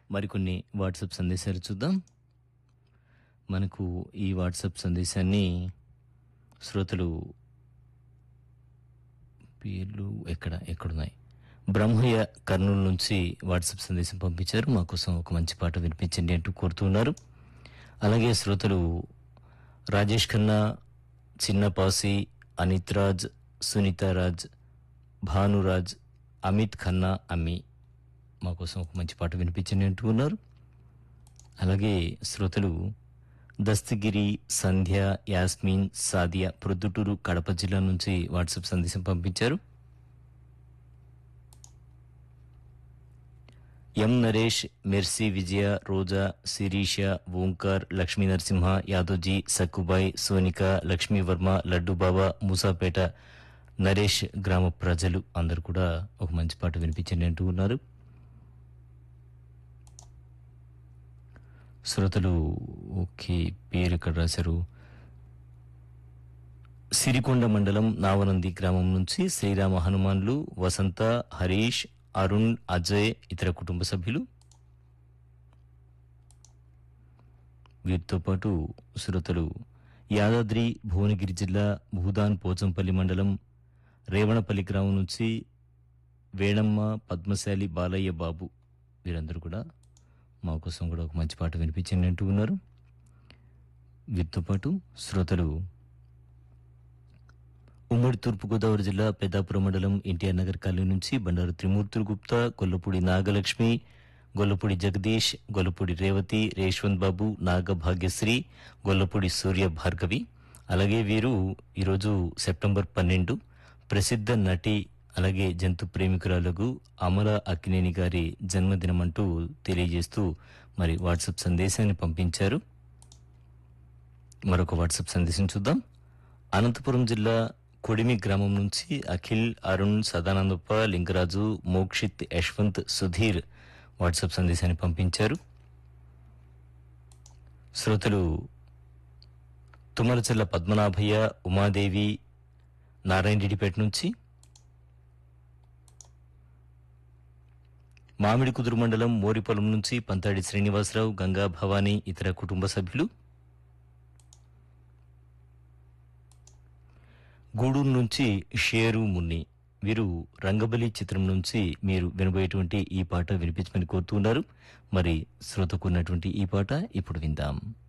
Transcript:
మరికొన్ని వాట్సాప్ సందేశాలు చూద్దాం మనకు ఈ వాట్సాప్ సందేశాన్ని శ్రోతలు పేర్లు ఎక్కడ ఎక్కడున్నాయి బ్రహ్మయ్య కర్నూలు నుంచి వాట్సాప్ సందేశం పంపించారు మా కోసం ఒక మంచి పాట వినిపించండి అంటూ కోరుతున్నారు అలాగే శ్రోతలు రాజేష్ ఖన్నా చిన్నపాసి అనిత్ రాజ్ సునీత రాజ్ భానురాజ్ అమిత్ ఖన్నా అమ్మి మా కోసం ఒక మంచి పాట వినిపించండి అంటూ ఉన్నారు అలాగే శ్రోతలు దస్తగిరి సంధ్య యాస్మిన్ సాదియా ప్రొద్దుటూరు కడప జిల్లా నుంచి వాట్సాప్ సందేశం పంపించారు ఎం నరేష్ మెర్సీ విజయ రోజా శిరీష ఓంకార్ లక్ష్మీ నరసింహ యాదవ్జీ సక్కుబాయ్ సోనిక లక్ష్మీ వర్మ లడ్డు బాబా మూసాపేట నరేష్ గ్రామ ప్రజలు అందరు కూడా ఒక మంచి పాట వినిపించండి అంటూ ఉన్నారు శ్రోతలు ఓకే పేరు ఇక్కడ రాశారు సిరికొండ మండలం నావనంది గ్రామం నుంచి శ్రీరామ హనుమాన్లు వసంత హరీష్ అరుణ్ అజయ్ ఇతర కుటుంబ సభ్యులు వీరితో పాటు శ్రోతలు యాదాద్రి భువనగిరి జిల్లా భూదాన్ పోచంపల్లి మండలం రేవణపల్లి గ్రామం నుంచి వేణమ్మ పద్మశాలి బాలయ్య బాబు వీరందరూ కూడా మా కోసం కూడా ఒక మంచి పాట వినిపించండి అంటూ ఉన్నారు వీరితో పాటు శ్రోతలు ఉమ్మడి తూర్పుగోదావరి జిల్లా పెద్దాపురం మండలం ఎన్టీఆర్ నగర్ కాలనీ నుంచి బండారు త్రిమూర్తులు గుప్తా గొల్లపూడి నాగలక్ష్మి గొల్లపూడి జగదీష్ గొల్లపూడి రేవతి రేష్వంత్ బాబు నాగభాగ్యశ్రీ గొల్లపూడి సూర్య భార్గవి అలాగే వీరు ఈరోజు సెప్టెంబర్ పన్నెండు ప్రసిద్ధ నటి అలాగే జంతు ప్రేమికురాలకు అమల అక్కినేని గారి జన్మదినం అంటూ తెలియజేస్తూ మరి వాట్సాప్ సందేశాన్ని పంపించారు మరొక వాట్సాప్ సందేశం చూద్దాం అనంతపురం జిల్లా కొడిమి గ్రామం నుంచి అఖిల్ అరుణ్ సదానందప్ప లింగరాజు మోక్షిత్ యశ్వంత్ సుధీర్ వాట్సాప్ సందేశాన్ని పంపించారు శ్రోతలు తుమ్మలచెల్ల పద్మనాభయ్య ఉమాదేవి నారాయణరెడ్డిపేట నుంచి మామిడి కుదురు మండలం మోరిపొలం నుంచి పంతాడి శ్రీనివాసరావు గంగా భవానీ ఇతర కుటుంబ సభ్యులు గూడూరు నుంచి షేరు మున్ని వీరు రంగబలి చిత్రం నుంచి మీరు వినబోయేటువంటి ఈ పాట వినిపించమని కోరుతున్నారు మరి శ్రోతకున్నటువంటి ఈ పాట ఇప్పుడు విందాం